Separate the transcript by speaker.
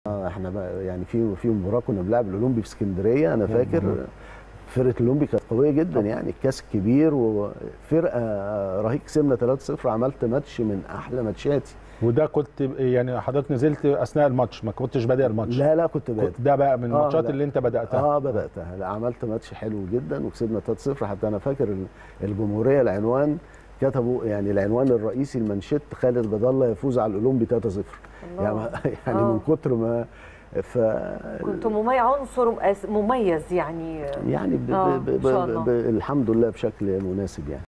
Speaker 1: آه، احنا بقى يعني في في مباراه كنا بنلعب الاولمبي في اسكندريه انا فاكر فرقه الاولمبي كانت قويه جدا يعني الكاس كبير وفرقه رهيب كسبنا 3-0 عملت ماتش من احلى ماتشاتي
Speaker 2: وده كنت يعني حضرتك نزلت اثناء الماتش ما كنتش بادئ الماتش
Speaker 1: لا لا كنت بادئ
Speaker 2: كنت ده بقى من
Speaker 1: آه،
Speaker 2: الماتشات
Speaker 1: لا.
Speaker 2: اللي انت بداتها
Speaker 1: اه بداتها لا عملت ماتش حلو جدا وكسبنا 3-0 حتى انا فاكر ال- الجمهوريه العنوان كتبوا يعني العنوان الرئيسي المانشيت خالد جد الله يفوز على الاولمبي 3-0 يعني
Speaker 3: الله.
Speaker 1: يعني
Speaker 3: آه.
Speaker 1: من كتر ما ف
Speaker 3: كنت مميز عنصر مميز يعني
Speaker 1: يعني ب
Speaker 3: آه،
Speaker 1: ب
Speaker 3: إن
Speaker 1: ب
Speaker 3: شاء
Speaker 1: ب
Speaker 3: الله.
Speaker 1: ب الحمد لله بشكل مناسب يعني